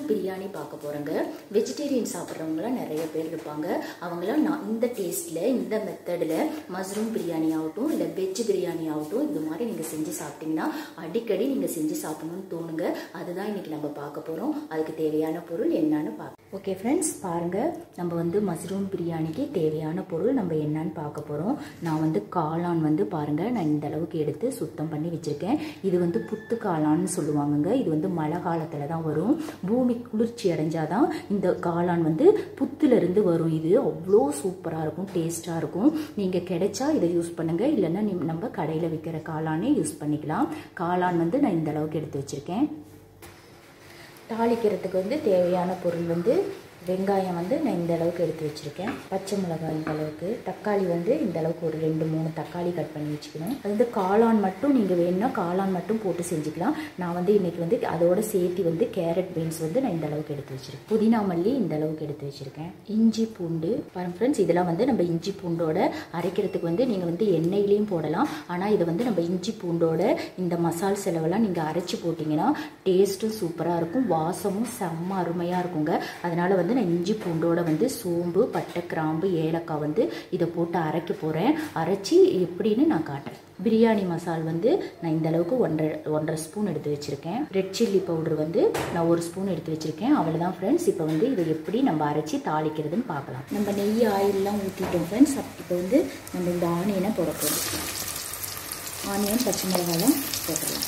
பிரியாணி பார்க்க போகிறோங்க வெஜிடேரியன் சாப்பிட்றவங்களாம் நிறைய பேர் இருப்பாங்க அவங்களாம் நான் இந்த டேஸ்ட்டில் இந்த மெத்தடில் மஷ்ரூம் பிரியாணி ஆகட்டும் இல்லை வெஜ் பிரியாணி ஆகட்டும் இது மாதிரி நீங்கள் செஞ்சு சாப்பிட்டீங்கன்னா அடிக்கடி நீங்கள் செஞ்சு சாப்பிடணும்னு தோணுங்க அதுதான் இன்னைக்கு நம்ம பார்க்க போகிறோம் அதுக்கு தேவையான பொருள் என்னன்னு பார்க்க ஓகே ஃப்ரெண்ட்ஸ் பாருங்கள் நம்ம வந்து மஷ்ரூம் பிரியாணிக்கு தேவையான பொருள் நம்ம என்னன்னு பார்க்க போகிறோம் நான் வந்து காளான் வந்து பாருங்கள் நான் இந்த அளவுக்கு எடுத்து சுத்தம் பண்ணி வச்சுருக்கேன் இது வந்து புத்து காளான்னு சொல்லுவாங்கங்க இது வந்து மழை காலத்தில் தான் வரும் பூமி குளிர்ச்சி அடைஞ்சாதான் இந்த காளான் வந்து புத்துலேருந்து வரும் இது அவ்வளோ சூப்பராக இருக்கும் டேஸ்ட்டாக இருக்கும் நீங்கள் கிடைச்சா இதை யூஸ் பண்ணுங்கள் இல்லைன்னா நீ- நம்ம கடையில் விற்கிற காளானே யூஸ் பண்ணிக்கலாம் காளான் வந்து நான் இந்த அளவுக்கு எடுத்து வச்சுருக்கேன் தாளிக்கிறதுக்கு வந்து தேவையான பொருள் வந்து வெங்காயம் வந்து நான் இந்த அளவுக்கு எடுத்து வச்சுருக்கேன் பச்சை மிளகாய் இந்த அளவுக்கு தக்காளி வந்து இந்த அளவுக்கு ஒரு ரெண்டு மூணு தக்காளி கட் பண்ணி வச்சுக்கணும் அது வந்து காளான் மட்டும் நீங்கள் வேணும்னா காளான் மட்டும் போட்டு செஞ்சுக்கலாம் நான் வந்து இன்னைக்கு வந்து அதோட சேர்த்து வந்து கேரட் பீன்ஸ் வந்து நான் இந்த அளவுக்கு எடுத்து வச்சிருக்கேன் புதினா மல்லி இந்த அளவுக்கு எடுத்து வச்சிருக்கேன் இஞ்சி பூண்டு பாருங்க ஃப்ரெண்ட்ஸ் இதெல்லாம் வந்து நம்ம இஞ்சி பூண்டோட அரைக்கிறதுக்கு வந்து நீங்கள் வந்து எண்ணெயிலையும் போடலாம் ஆனால் இதை வந்து நம்ம இஞ்சி பூண்டோட இந்த மசால் செலவெல்லாம் நீங்கள் அரைச்சி போட்டிங்கன்னா டேஸ்ட்டும் சூப்பராக இருக்கும் வாசமும் செம்ம அருமையாக இருக்குங்க அதனால் வந்து நான் இஞ்சி பூண்டோட வந்து சோம்பு பட்டை கிராம்பு ஏலக்காய் வந்து இதை போட்டு அரைக்க போகிறேன் அரைச்சி எப்படின்னு நான் காட்டுறேன் பிரியாணி மசால் வந்து நான் இந்த அளவுக்கு ஒன்றரை ஒன்றரை ஸ்பூன் எடுத்து வச்சுருக்கேன் ரெட் சில்லி பவுடர் வந்து நான் ஒரு ஸ்பூன் எடுத்து வச்சுருக்கேன் அவ்வளோதான் ஃப்ரெண்ட்ஸ் இப்போ வந்து இதை எப்படி நம்ம அரைச்சி தாளிக்கிறதுன்னு பார்க்கலாம் நம்ம நெய் ஆயிலெலாம் ஊற்றிட்டோம் ஃப்ரெண்ட்ஸ் இப்போ வந்து நம்ம இந்த ஆனியனை போட போகிறோம் ஆனியன் பச்சை மிளகாலாம் போட்டுடலாம்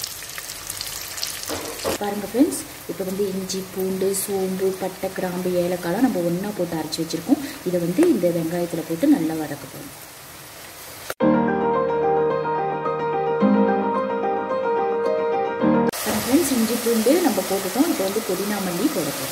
பாருங்க ஃப்ரெண்ட்ஸ் இப்போ வந்து இஞ்சி பூண்டு சோம்பு பட்டை கிராம்பு ஏலக்காய்லாம் நம்ம ஒன்றா போட்டு அரைச்சி வச்சுருக்கோம் இதை வந்து இந்த வெங்காயத்தில் போட்டு நல்லா வதக்க போகிறோம் ஃப்ரெண்ட்ஸ் இஞ்சி பூண்டு நம்ம போட்டுட்டோம் இப்போ வந்து புதினா மல்லி போட போகிறோம்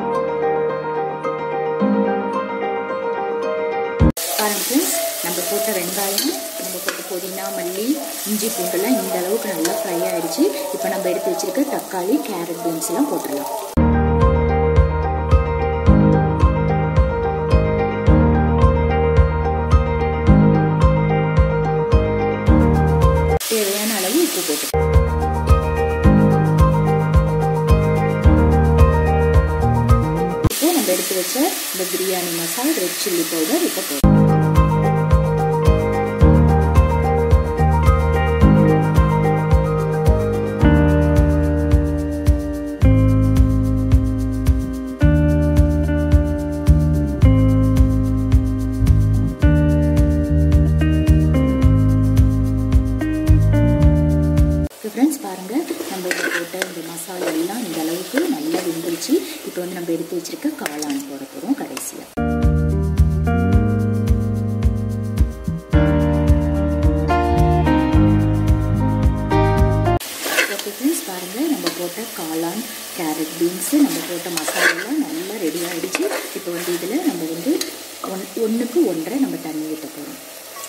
பாருங்க ஃப்ரெண்ட்ஸ் நம்ம போட்ட வெங்காயம் நம்ம போட்ட புதினா மல்லி இஞ்சி பூண்டெல்லாம் இந்த அளவுக்கு நல்லா ஃப்ரை ஆயிடுச்சு இப்போ நம்ம எடுத்து வச்சிருக்க தக்காளி கேரட் பீன்ஸ் எல்லாம் போட்டுடலாம் தேவையான அளவு உப்பு போட்டு இப்போ நம்ம எடுத்து வச்ச இந்த biryani masala red chilli powder இப்போ போடுறோம் ஃப்ரெண்ட்ஸ் பாருங்கள் நம்ம இதில் போட்ட இந்த மசாலா எல்லாம் இந்த அளவுக்கு நல்லா வெந்துருச்சு இப்போ வந்து நம்ம எடுத்து வச்சிருக்க காளான் போட போகிறோம் கடைசியாக ஓகே ஃப்ரெண்ட்ஸ் பாருங்கள் நம்ம போட்ட காளான் கேரட் பீன்ஸு நம்ம போட்ட மசாலாலாம் நல்லா ரெடி ஆகிடுச்சு இப்போ வந்து இதில் நம்ம வந்து ஒன் ஒன்றுக்கு ஒன்றரை நம்ம தண்ணி ஊற்ற போகிறோம்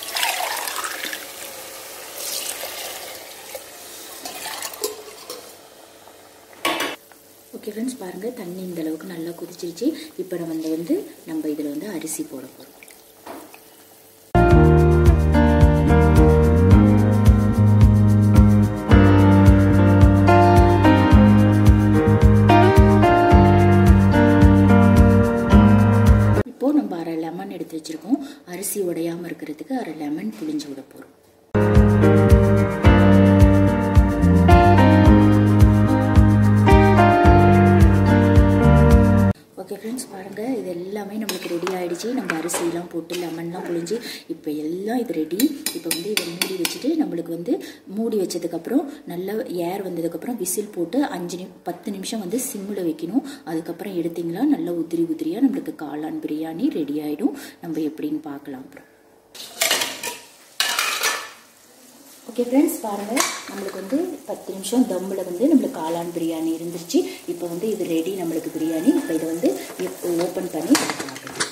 ஓகே ஃப்ரெண்ட்ஸ் பாருங்கள் தண்ணி இந்த அளவுக்கு நல்லா கொதிச்சிருச்சு இப்போ நம்ம இந்த வந்து நம்ம இதில் வந்து அரிசி போட போகிறோம் இப்போ நம்ம அரை லெமன் எடுத்து வச்சிருக்கோம் அரிசி உடையாம இருக்கிறதுக்கு அரை லெமன் புளிஞ்சு விட போகிறோம் ஓகே ஃப்ரெண்ட்ஸ் பாருங்கள் இது எல்லாமே நம்மளுக்கு ரெடி ஆயிடுச்சு நம்ம அரிசிலாம் போட்டு லெமன்லாம் புழிஞ்சு இப்போ எல்லாம் இது ரெடி இப்போ வந்து இதை மூடி வச்சுட்டு நம்மளுக்கு வந்து மூடி வச்சதுக்கப்புறம் நல்லா ஏர் வந்ததுக்கப்புறம் விசில் போட்டு அஞ்சு நிமி பத்து நிமிஷம் வந்து சிம்மில் வைக்கணும் அதுக்கப்புறம் எடுத்தீங்களா நல்லா உதிரி உதிரியாக நம்மளுக்கு காளான் பிரியாணி ரெடி ஆகிடும் நம்ம எப்படின்னு பார்க்கலாம் அப்புறம் ஓகே ஃப்ரெண்ட்ஸ் பாருங்கள் நம்மளுக்கு வந்து பத்து நிமிஷம் தம்மில் வந்து நம்மளுக்கு காளான் பிரியாணி இருந்துருச்சு இப்போ வந்து இது ரெடி நம்மளுக்கு பிரியாணி இப்போ இதை வந்து ஓப்பன் பண்ணி பார்க்கலாம்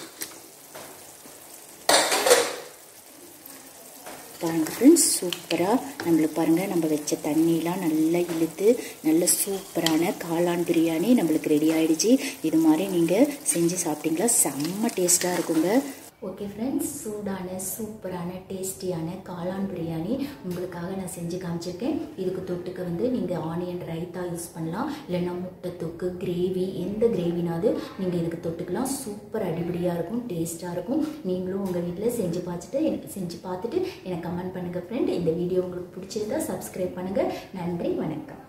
பாருங்கள் ஃப்ரெண்ட்ஸ் சூப்பராக நம்மளுக்கு பாருங்கள் நம்ம வச்ச தண்ணியெலாம் நல்லா இழுத்து நல்ல சூப்பரான காளான் பிரியாணி நம்மளுக்கு ரெடி ஆயிடுச்சு இது மாதிரி நீங்கள் செஞ்சு சாப்பிட்டீங்களா செம்ம டேஸ்ட்டாக இருக்குங்க ஓகே ஃப்ரெண்ட்ஸ் சூடான சூப்பரான டேஸ்டியான காளான் பிரியாணி உங்களுக்காக நான் செஞ்சு காமிச்சிருக்கேன் இதுக்கு தொட்டுக்க வந்து நீங்கள் ஆனியன் ரைத்தா யூஸ் பண்ணலாம் இல்லைன்னா முட்டை தொக்கு கிரேவி எந்த கிரேவினாவது நீங்கள் இதுக்கு தொட்டுக்கலாம் சூப்பர் அடிபடியாக இருக்கும் டேஸ்ட்டாக இருக்கும் நீங்களும் உங்கள் வீட்டில் செஞ்சு பார்த்துட்டு எனக்கு செஞ்சு பார்த்துட்டு எனக்கு கமெண்ட் பண்ணுங்கள் ஃப்ரெண்ட் இந்த வீடியோ உங்களுக்கு பிடிச்சிருந்தா சப்ஸ்கிரைப் பண்ணுங்கள் நன்றி வணக்கம்